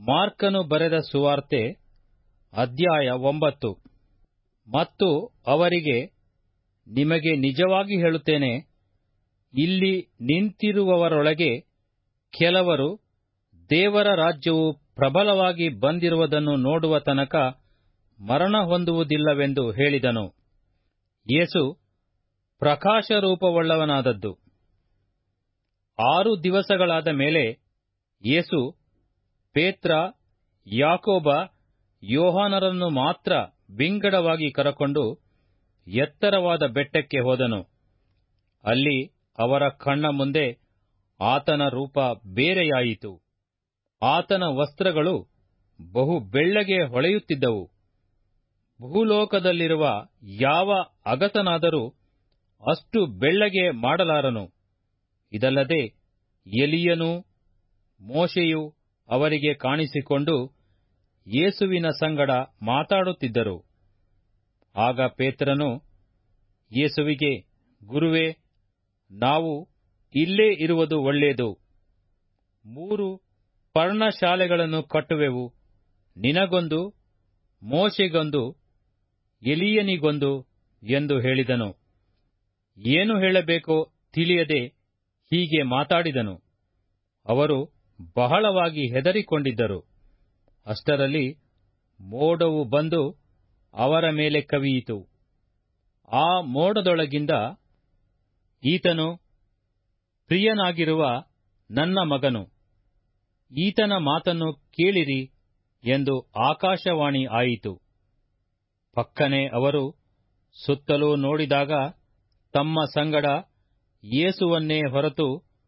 ಮಾರ್ಕನು ಬರೆದ ಸುವಾರ್ತೆ ಅಧ್ಯಾಯ ಒಂಬತ್ತು ಮತ್ತು ಅವರಿಗೆ ನಿಮಗೆ ನಿಜವಾಗಿ ಹೇಳುತ್ತೇನೆ ಇಲ್ಲಿ ನಿಂತಿರುವವರೊಳಗೆ ಕೆಲವರು ದೇವರ ರಾಜ್ಯವು ಪ್ರಬಲವಾಗಿ ಬಂದಿರುವುದನ್ನು ನೋಡುವ ತನಕ ಮರಣ ಹೊಂದುವುದಿಲ್ಲವೆಂದು ಹೇಳಿದನು ಯೇಸು ಪ್ರಕಾಶರೂಪವುಳ್ಳವನಾದದ್ದು ಆರು ದಿವಸಗಳಾದ ಮೇಲೆ ಯೇಸು ಪೇತ್ರ ಯಾಕೋಬ ಯೋಹಾನರನ್ನು ಮಾತ್ರ ವಿಂಗಡವಾಗಿ ಕರಕೊಂಡು ಎತ್ತರವಾದ ಬೆಟ್ಟಕ್ಕೆ ಹೋದನು ಅಲ್ಲಿ ಅವರ ಕಣ್ಣ ಮುಂದೆ ಆತನ ರೂಪ ಬೇರೆಯಾಯಿತು ಆತನ ವಸ್ತ್ರಗಳು ಬಹು ಬೆಳ್ಳಗೆ ಹೊಳೆಯುತ್ತಿದ್ದವು ಭೂಲೋಕದಲ್ಲಿರುವ ಯಾವ ಅಗತನಾದರೂ ಅಷ್ಟು ಬೆಳ್ಳಗೆ ಮಾಡಲಾರನು ಇದಲ್ಲದೆ ಎಲಿಯನೂ ಮೋಶೆಯು ಅವರಿಗೆ ಕಾಣಿಸಿಕೊಂಡು ಯೇಸುವಿನ ಸಂಗಡ ಮಾತಾಡುತ್ತಿದ್ದರು ಆಗ ಪೇತ್ರನು ಯೇಸುವಿಗೆ ಗುರುವೇ ನಾವು ಇಲ್ಲೇ ಇರುವುದು ಒಳ್ಳೆಯದು ಮೂರು ಪರ್ಣಶಾಲೆಗಳನ್ನು ಕಟ್ಟುವೆವು ನಿನಗೊಂದು ಮೋಶೆಗೊಂದು ಎಲಿಯನಿಗೊಂದು ಎಂದು ಹೇಳಿದನು ಏನು ಹೇಳಬೇಕೋ ತಿಳಿಯದೆ ಹೀಗೆ ಮಾತಾಡಿದನು ಅವರು ಬಹಳವಾಗಿ ಹೆದರಿಕೊಂಡಿದ್ದರು ಅಷ್ಟರಲ್ಲಿ ಮೋಡವು ಬಂದು ಅವರ ಮೇಲೆ ಕವಿಯಿತು ಆ ಮೋಡದೊಳಗಿಂದ ಈತನು ಪ್ರಿಯನಾಗಿರುವ ನನ್ನ ಮಗನು ಈತನ ಮಾತನ್ನು ಕೇಳಿರಿ ಎಂದು ಆಕಾಶವಾಣಿ ಆಯಿತು ಪಕ್ಕನೆ ಅವರು ಸುತ್ತಲೂ ನೋಡಿದಾಗ ತಮ್ಮ ಸಂಗಡ ಯೇಸುವನ್ನೇ ಹೊರತು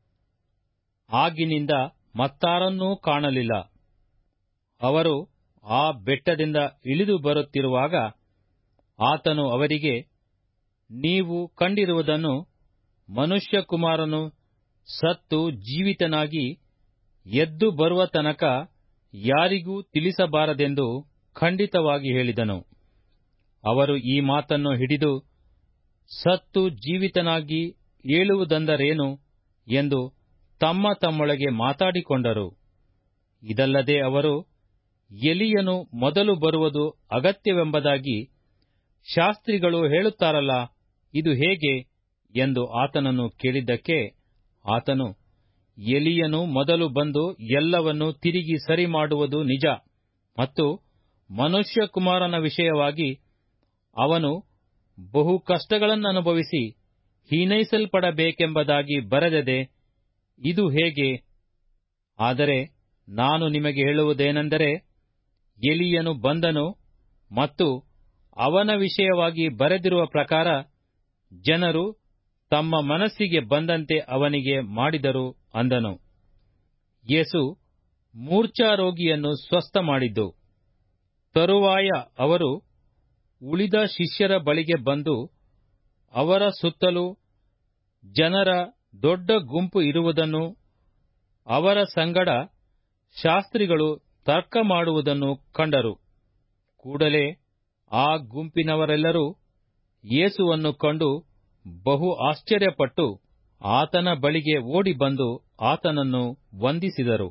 ಆಗಿನಿಂದ ಮತ್ತಾರನ್ನೂ ಕಾಣಲಿಲ್ಲ ಅವರು ಆ ಬೆಟ್ಟದಿಂದ ಇಳಿದು ಬರುತ್ತಿರುವಾಗ ಆತನು ಅವರಿಗೆ ನೀವು ಕಂಡಿರುವುದನ್ನು ಮನುಷ್ಯಕುಮಾರನು ಸತ್ತು ಜೀವಿತನಾಗಿ ಎದ್ದು ಬರುವ ತನಕ ಯಾರಿಗೂ ತಿಳಿಸಬಾರದೆಂದು ಖಂಡಿತವಾಗಿ ಹೇಳಿದನು ಅವರು ಈ ಮಾತನ್ನು ಹಿಡಿದು ಸತ್ತು ಜೀವಿತನಾಗಿ ಏಳುವುದೆಂದರೇನು ಎಂದು ತಮ್ಮ ತಮ್ಮೊಳಗೆ ಮಾತಾಡಿಕೊಂಡರು ಇದಲ್ಲದೆ ಅವರು ಎಲಿಯನು ಮೊದಲು ಬರುವುದು ಅಗತ್ಯವೆಂಬುದಾಗಿ ಶಾಸ್ತ್ರಿಗಳು ಹೇಳುತ್ತಾರಲ್ಲ ಇದು ಹೇಗೆ ಎಂದು ಆತನನ್ನು ಕೇಳಿದ್ದಕ್ಕೆ ಆತನು ಎಲಿಯನು ಮೊದಲು ಬಂದು ಎಲ್ಲವನ್ನೂ ತಿರುಗಿ ಸರಿ ಮಾಡುವುದು ನಿಜ ಮತ್ತು ಮನುಷ್ಯಕುಮಾರನ ವಿಷಯವಾಗಿ ಅವನು ಬಹು ಕಷ್ಟಗಳನ್ನನುಭವಿಸಿ ಹೀನೈಸಲ್ಪಡಬೇಕೆಂಬುದಾಗಿ ಬರೆದದೆ ಇದು ಹೇಗೆ ಆದರೆ ನಾನು ನಿಮಗೆ ಹೇಳುವುದೇನೆಂದರೆ ಎಲಿಯನು ಬಂದನು ಮತ್ತು ಅವನ ವಿಷಯವಾಗಿ ಬರೆದಿರುವ ಪ್ರಕಾರ ಜನರು ತಮ್ಮ ಮನಸ್ಸಿಗೆ ಬಂದಂತೆ ಅವನಿಗೆ ಮಾಡಿದರು ಅಂದನು ಯೇಸು ಮೂರ್ಛಾರೋಗಿಯನ್ನು ಸ್ವಸ್ಥ ಮಾಡಿದ್ದು ತರುವಾಯ ಅವರು ಉಳಿದ ಶಿಷ್ಯರ ಬಳಿಗೆ ಬಂದು ಅವರ ಸುತ್ತಲೂ ಜನರ ದೊಡ್ಡ ಗುಂಪು ಇರುವುದನ್ನು ಅವರ ಸಂಗಡ ಶಾಸ್ತ್ರಿಗಳು ತರ್ಕ ಮಾಡುವುದನ್ನು ಕಂಡರು ಕೂಡಲೇ ಆ ಗುಂಪಿನವರೆಲ್ಲರೂ ಯೇಸುವನ್ನು ಕಂಡು ಬಹು ಆಶ್ಚರ್ಯಪಟ್ಟು ಆತನ ಬಳಿಗೆ ಓಡಿ ಬಂದು ಆತನನ್ನು ವಂದಿಸಿದರು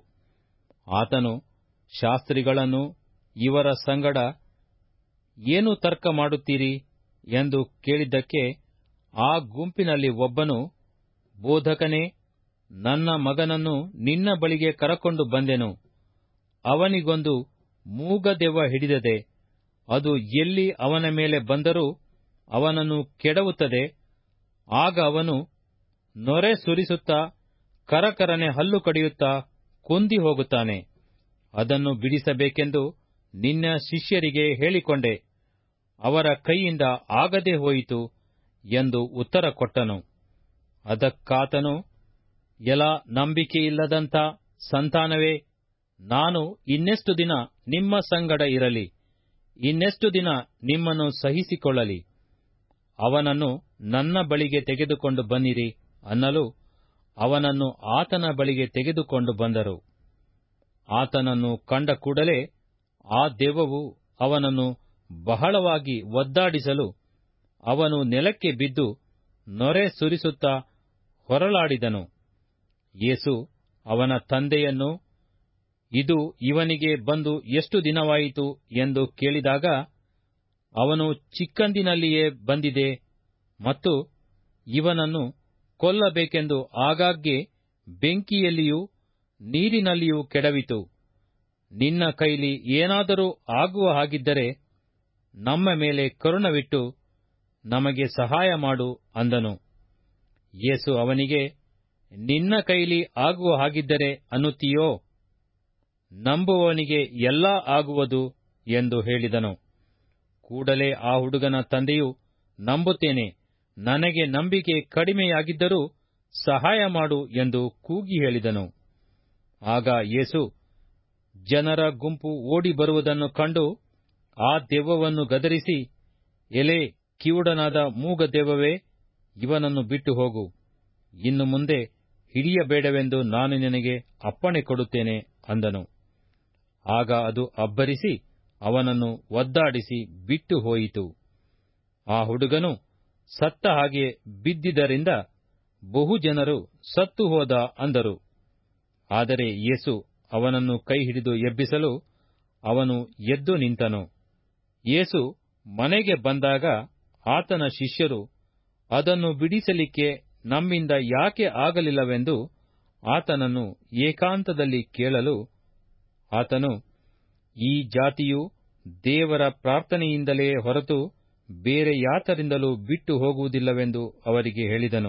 ಆತನು ಶಾಸ್ತ್ರಿಗಳನ್ನು ಇವರ ಸಂಗಡ ಏನು ತರ್ಕ ಮಾಡುತ್ತೀರಿ ಎಂದು ಕೇಳಿದ್ದಕ್ಕೆ ಆ ಗುಂಪಿನಲ್ಲಿ ಒಬ್ಬನು ಬೋಧಕನೇ ನನ್ನ ಮಗನನ್ನು ನಿನ್ನ ಬಳಿಗೆ ಕರಕೊಂಡು ಬಂದೆನು ಅವನಿಗೊಂದು ಮೂಗದೆವ್ವ ಹಿಡಿದದೆ ಅದು ಎಲ್ಲಿ ಅವನ ಮೇಲೆ ಬಂದರೂ ಅವನನ್ನು ಕೆಡವುತ್ತದೆ ಆಗ ಅವನು ನೊರೆ ಸುರಿಸುತ್ತಾ ಕರಕರನೆ ಹಲ್ಲು ಕಡಿಯುತ್ತಾ ಕುಂದಿ ಹೋಗುತ್ತಾನೆ ಅದನ್ನು ಬಿಡಿಸಬೇಕೆಂದು ನಿನ್ನ ಶಿಷ್ಯರಿಗೆ ಹೇಳಿಕೊಂಡೆ ಅವರ ಕೈಯಿಂದ ಆಗದೆ ಹೋಯಿತು ಎಂದು ಉತ್ತರ ಕೊಟ್ಟನು ಅದಕ್ಕಾತನು ಎಲ ನಂಬಿಕೆಯಿಲ್ಲದಂಥ ಸಂತಾನವೇ ನಾನು ಇನ್ನೆಷ್ಟು ದಿನ ನಿಮ್ಮ ಸಂಗಡ ಇರಲಿ ಇನ್ನೆಷ್ಟು ದಿನ ನಿಮ್ಮನ್ನು ಸಹಿಸಿಕೊಳ್ಳಲಿ ಅವನನ್ನು ನನ್ನ ಬಳಿಗೆ ತೆಗೆದುಕೊಂಡು ಬನ್ನಿರಿ ಅನ್ನಲು ಅವನನ್ನು ಆತನ ಬಳಿಗೆ ತೆಗೆದುಕೊಂಡು ಬಂದರು ಆತನನ್ನು ಕಂಡ ಕೂಡಲೇ ಆ ದೆವ್ವವು ಅವನನ್ನು ಬಹಳವಾಗಿ ಒದ್ದಾಡಿಸಲು ಅವನು ನೆಲಕ್ಕೆ ಬಿದ್ದು ನೊರೆ ಸುರಿಸುತ್ತಾ ಹೊರಳಾಡಿದನು ಯೇಸು ಅವನ ತಂದೆಯನ್ನು ಇದು ಇವನಿಗೆ ಬಂದು ಎಷ್ಟು ದಿನವಾಯಿತು ಎಂದು ಕೇಳಿದಾಗ ಅವನು ಚಿಕ್ಕಂದಿನಲ್ಲಿಯೇ ಬಂದಿದೆ ಮತ್ತು ಇವನನ್ನು ಕೊಲ್ಲಬೇಕೆಂದು ಆಗಾಗ್ಗೆ ಬೆಂಕಿಯಲ್ಲಿಯೂ ನೀರಿನಲ್ಲಿಯೂ ಕೆಡವಿತು ನಿನ್ನ ಕೈಲಿ ಏನಾದರೂ ಆಗುವ ಹಾಗಿದ್ದರೆ ನಮ್ಮ ಮೇಲೆ ಕರುಣವಿಟ್ಟು ನಮಗೆ ಸಹಾಯ ಮಾಡು ಅಂದನು ಯೇಸು ಅವನಿಗೆ ನಿನ್ನ ಕೈಲಿ ಆಗುವ ಹಾಗಿದ್ದರೆ ಅನ್ನುತ್ತೀಯೋ ನಂಬುವವನಿಗೆ ಎಲ್ಲಾ ಆಗುವುದು ಎಂದು ಹೇಳಿದನು ಕೂಡಲೇ ಆ ಹುಡುಗನ ತಂದೆಯು ನಂಬುತ್ತೇನೆ ನನಗೆ ನಂಬಿಕೆ ಕಡಿಮೆಯಾಗಿದ್ದರೂ ಸಹಾಯ ಮಾಡು ಎಂದು ಕೂಗಿ ಹೇಳಿದನು ಆಗ ಯೇಸು ಜನರ ಗುಂಪು ಓಡಿ ಬರುವುದನ್ನು ಕಂಡು ಆ ದೆವ್ವವನ್ನು ಗದರಿಸಿ ಎಲೆ ಕಿವುಡನಾದ ಮೂಗ ದೆವ್ವವೇ ಇವನನ್ನು ಬಿಟ್ಟು ಹೋಗು ಇನ್ನು ಮುಂದೆ ಹಿಡಿಯಬೇಡವೆಂದು ನಾನು ನಿನಗೆ ಅಪ್ಪಣೆ ಕೊಡುತ್ತೇನೆ ಅಂದನು ಆಗ ಅದು ಅಬ್ಬರಿಸಿ ಅವನನ್ನು ಒದ್ದಾಡಿಸಿ ಬಿಟ್ಟು ಹೋಯಿತು ಆ ಹುಡುಗನು ಸತ್ತ ಹಾಗೆ ಬಿದ್ದಿದ್ದರಿಂದ ಬಹುಜನರು ಸತ್ತು ಹೋದ ಅಂದರು ಆದರೆ ಯೇಸು ಅವನನ್ನು ಕೈ ಹಿಡಿದು ಎಬ್ಬಿಸಲು ಅವನು ಎದ್ದು ನಿಂತನು ಯೇಸು ಮನೆಗೆ ಬಂದಾಗ ಆತನ ಶಿಷ್ಯರು ಅದನ್ನು ಬಿಡಿಸಲಿಕ್ಕೆ ನಮ್ಮಿಂದ ಯಾಕೆ ಆಗಲಿಲ್ಲವೆಂದು ಆತನನ್ನು ಏಕಾಂತದಲ್ಲಿ ಕೇಳಲು ಆತನು ಈ ಜಾತಿಯು ದೇವರ ಪ್ರಾರ್ಥನೆಯಿಂದಲೇ ಹೊರತು ಬೇರೆ ಯಾತರಿಂದಲೂ ಬಿಟ್ಟು ಹೋಗುವುದಿಲ್ಲವೆಂದು ಅವರಿಗೆ ಹೇಳಿದನು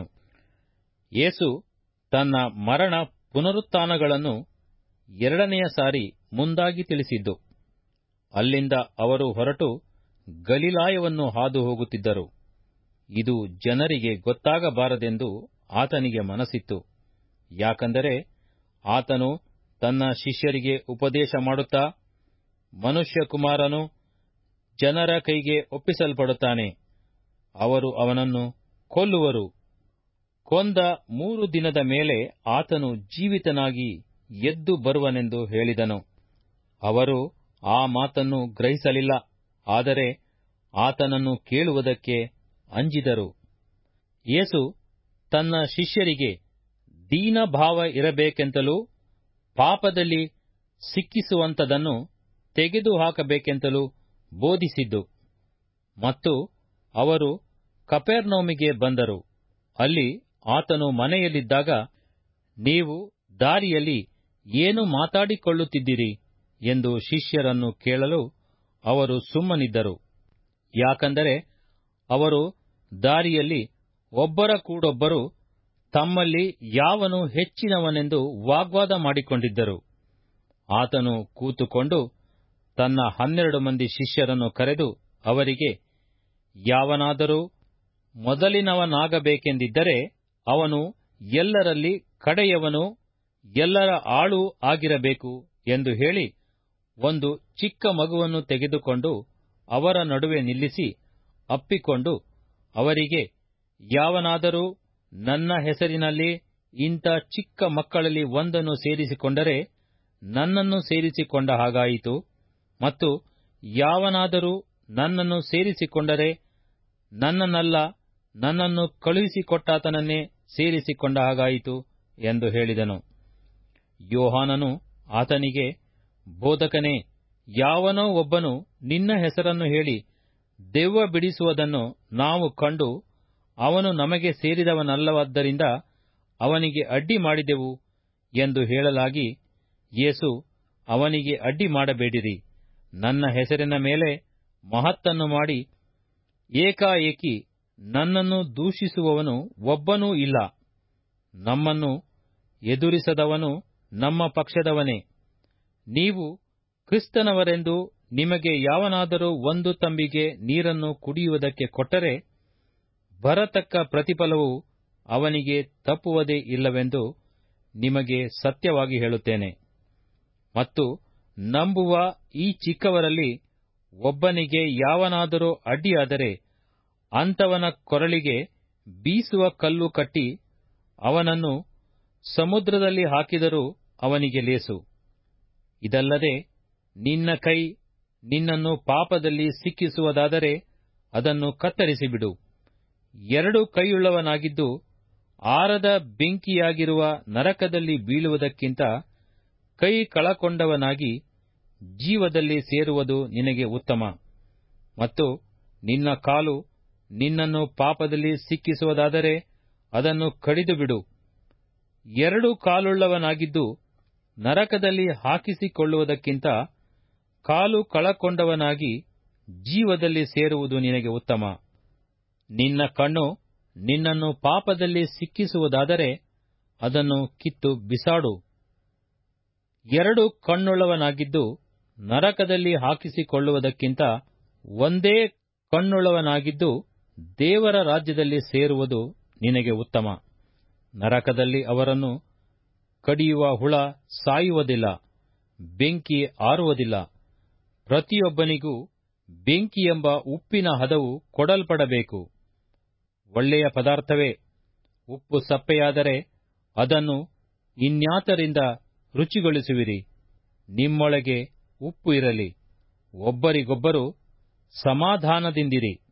ಯೇಸು ತನ್ನ ಮರಣ ಪುನರುತ್ಥಾನಗಳನ್ನು ಎರಡನೆಯ ಸಾರಿ ಮುಂದಾಗಿ ತಿಳಿಸಿದ್ದು ಅಲ್ಲಿಂದ ಅವರು ಹೊರಟು ಗಲಿಲಾಯವನ್ನು ಹಾದು ಹೋಗುತ್ತಿದ್ದರು ಇದು ಜನರಿಗೆ ಗೊತ್ತಾಗಬಾರದೆಂದು ಆತನಿಗೆ ಮನಸ್ಸಿತ್ತು ಯಾಕಂದರೆ ಆತನು ತನ್ನ ಶಿಷ್ಯರಿಗೆ ಉಪದೇಶ ಮಾಡುತ್ತಾ ಮನುಷ್ಯಕುಮಾರನು ಜನರ ಕೈಗೆ ಒಪ್ಪಿಸಲ್ಪಡುತ್ತಾನೆ ಅವರು ಅವನನ್ನು ಕೊಲ್ಲುವರು ಕೊಂದ ಮೂರು ದಿನದ ಮೇಲೆ ಆತನು ಜೀವಿತನಾಗಿ ಎದ್ದು ಬರುವನೆಂದು ಹೇಳಿದನು ಅವರು ಆ ಮಾತನ್ನು ಗ್ರಹಿಸಲಿಲ್ಲ ಆದರೆ ಆತನನ್ನು ಕೇಳುವುದಕ್ಕೆ ಅಂಜಿದರು ಯೇಸು ತನ್ನ ಶಿಷ್ಯರಿಗೆ ದೀನಭಾವ ಇರಬೇಕೆಂತಲೂ ಪಾಪದಲ್ಲಿ ಸಿಕ್ಕಿಸುವಂತದನ್ನು ತೆಗೆದುಹಾಕಬೇಕೆಂತಲೂ ಬೋಧಿಸಿದ್ದು ಮತ್ತು ಅವರು ಕಪೆರ್ನೌಮಿಗೆ ಬಂದರು ಅಲ್ಲಿ ಆತನು ಮನೆಯಲ್ಲಿದ್ದಾಗ ನೀವು ದಾರಿಯಲ್ಲಿ ಏನು ಮಾತಾಡಿಕೊಳ್ಳುತ್ತಿದ್ದಿರಿ ಎಂದು ಶಿಷ್ಯರನ್ನು ಕೇಳಲು ಅವರು ಸುಮ್ಮನಿದ್ದರು ಯಾಕಂದರೆ ಅವರು ದಾರಿಯಲ್ಲಿ ಒಬ್ಬರ ಕೂಡೊಬ್ಬರು ತಮ್ಮಲ್ಲಿ ಯಾವನು ಹೆಚ್ಚಿನವನೆಂದು ವಾಗ್ವಾದ ಮಾಡಿಕೊಂಡಿದ್ದರು ಆತನು ಕೂತುಕೊಂಡು ತನ್ನ ಹನ್ನೆರಡು ಮಂದಿ ಶಿಷ್ಯರನ್ನು ಕರೆದು ಅವರಿಗೆ ಯಾವನಾದರೂ ಮೊದಲಿನವನಾಗಬೇಕೆಂದಿದ್ದರೆ ಅವನು ಎಲ್ಲರಲ್ಲಿ ಕಡೆಯವನು ಎಲ್ಲರ ಆಳು ಆಗಿರಬೇಕು ಎಂದು ಹೇಳಿ ಒಂದು ಚಿಕ್ಕ ಮಗುವನ್ನು ತೆಗೆದುಕೊಂಡು ಅವರ ನಡುವೆ ನಿಲ್ಲಿಸಿ ಅಪ್ಪಿಕೊಂಡು ಅವರಿಗೆ ಯಾವನಾದರೂ ನನ್ನ ಹೆಸರಿನಲ್ಲಿ ಇಂಥ ಚಿಕ್ಕ ಮಕ್ಕಳಲ್ಲಿ ಒಂದನ್ನು ಸೇರಿಸಿಕೊಂಡರೆ ನನ್ನನ್ನು ಸೇರಿಸಿಕೊಂಡ ಹಾಗಾಯಿತು ಮತ್ತು ಯಾವನಾದರೂ ನನ್ನನ್ನು ಸೇರಿಸಿಕೊಂಡರೆ ನನ್ನನ್ನಲ್ಲ ನನ್ನನ್ನು ಕಳುಹಿಸಿಕೊಟ್ಟಾತನನ್ನೇ ಸೇರಿಸಿಕೊಂಡ ಹಾಗಾಯಿತು ಎಂದು ಹೇಳಿದನು ಯೋಹಾನನು ಆತನಿಗೆ ಬೋಧಕನೇ ಯಾವನೋ ಒಬ್ಬನು ನಿನ್ನ ಹೆಸರನ್ನು ಹೇಳಿ ದೆವ್ವ ಬಿಡಿಸುವುದನ್ನು ನಾವು ಕಂಡು ಅವನು ನಮಗೆ ಸೇರಿದವನಲ್ಲವಾದ್ದರಿಂದ ಅವನಿಗೆ ಅಡ್ಡಿ ಮಾಡಿದೆವು ಎಂದು ಹೇಳಲಾಗಿ ಯೇಸು ಅವನಿಗೆ ಅಡ್ಡಿ ಮಾಡಬೇಡಿರಿ ನನ್ನ ಹೆಸರಿನ ಮೇಲೆ ಮಹತ್ತನ್ನು ಮಾಡಿ ಏಕಾಏಕಿ ನನ್ನನ್ನು ದೂಷಿಸುವವನು ಒಬ್ಬನೂ ಇಲ್ಲ ನಮ್ಮನ್ನು ಎದುರಿಸದವನು ನಮ್ಮ ಪಕ್ಷದವನೇ ನೀವು ಕ್ರಿಸ್ತನವರೆಂದು ನಿಮಗೆ ಯಾವನಾದರೂ ಒಂದು ತಂಬಿಗೆ ನೀರನ್ನು ಕುಡಿಯುವುದಕ್ಕೆ ಕೊಟ್ಟರೆ ಬರತಕ್ಕ ಪ್ರತಿಫಲವು ಅವನಿಗೆ ತಪ್ಪುವುದೇ ಇಲ್ಲವೆಂದು ನಿಮಗೆ ಸತ್ಯವಾಗಿ ಹೇಳುತ್ತೇನೆ ಮತ್ತು ನಂಬುವ ಈ ಚಿಕ್ಕವರಲ್ಲಿ ಒಬ್ಬನಿಗೆ ಯಾವನಾದರೂ ಅಡ್ಡಿಯಾದರೆ ಅಂಥವನ ಕೊರಳಿಗೆ ಬೀಸುವ ಕಲ್ಲು ಕಟ್ಟಿ ಅವನನ್ನು ಸಮುದ್ರದಲ್ಲಿ ಹಾಕಿದರೂ ಅವನಿಗೆ ಲೇಸು ಇದಲ್ಲದೆ ನಿನ್ನ ಕೈ ನಿನ್ನನ್ನು ಪಾಪದಲ್ಲಿ ಸಿಕ್ಕಿಸುವುದಾದರೆ ಅದನ್ನು ಕತ್ತರಿಸಿಬಿಡು ಎರಡು ಕೈಯುಳ್ಳವನಾಗಿದ್ದು ಆರದ ಬೆಂಕಿಯಾಗಿರುವ ನರಕದಲ್ಲಿ ಬೀಳುವುದಕ್ಕಿಂತ ಕೈ ಕಳಕೊಂಡವನಾಗಿ ಜೀವದಲ್ಲಿ ಸೇರುವುದು ನಿನಗೆ ಉತ್ತಮ ಮತ್ತು ನಿನ್ನ ಕಾಲು ನಿನ್ನನ್ನು ಪಾಪದಲ್ಲಿ ಸಿಕ್ಕಿಸುವುದಾದರೆ ಅದನ್ನು ಕಡಿದು ಬಿಡು ಎರಡು ಕಾಲುಳ್ಳವನಾಗಿದ್ದು ನರಕದಲ್ಲಿ ಹಾಕಿಸಿಕೊಳ್ಳುವುದಕ್ಕಿಂತ ಕಾಲು ಕಳಕೊಂಡವನಾಗಿ ಜೀವದಲ್ಲಿ ಸೇರುವುದು ನಿನಗೆ ಉತ್ತಮ ನಿನ್ನ ಕಣ್ಣು ನಿನ್ನನ್ನು ಪಾಪದಲ್ಲಿ ಸಿಕ್ಕಿಸುವುದಾದರೆ ಅದನ್ನು ಕಿತ್ತು ಬಿಸಾಡು ಎರಡು ಕಣ್ಣುಳ್ಳವನಾಗಿದ್ದು ನರಕದಲ್ಲಿ ಹಾಕಿಸಿಕೊಳ್ಳುವುದಕ್ಕಿಂತ ಒಂದೇ ಕಣ್ಣುಳ್ಳವನಾಗಿದ್ದು ದೇವರ ರಾಜ್ಯದಲ್ಲಿ ಸೇರುವುದು ನಿನಗೆ ಉತ್ತಮ ನರಕದಲ್ಲಿ ಅವರನ್ನು ಕಡಿಯುವ ಹುಳ ಸಾಯುವುದಿಲ್ಲ ಬೆಂಕಿ ಆರುವುದಿಲ್ಲ ಪ್ರತಿಯೊಬ್ಬನಿಗೂ ಬೆಂಕಿಯೆಂಬ ಉಪ್ಪಿನ ಹದವು ಕೊಡಲ್ಪಡಬೇಕು ಒಳ್ಳೆಯ ಪದಾರ್ಥವೇ ಉಪ್ಪು ಸಪ್ಪೆಯಾದರೆ ಅದನ್ನು ಇನ್ಯಾತರಿಂದ ರುಚಿಗೊಳಿಸುವಿರಿ ನಿಮ್ಮೊಳಗೆ ಉಪ್ಪು ಇರಲಿ ಒಬ್ಬರಿಗೊಬ್ಬರು ಸಮಾಧಾನದಿಂದಿರಿ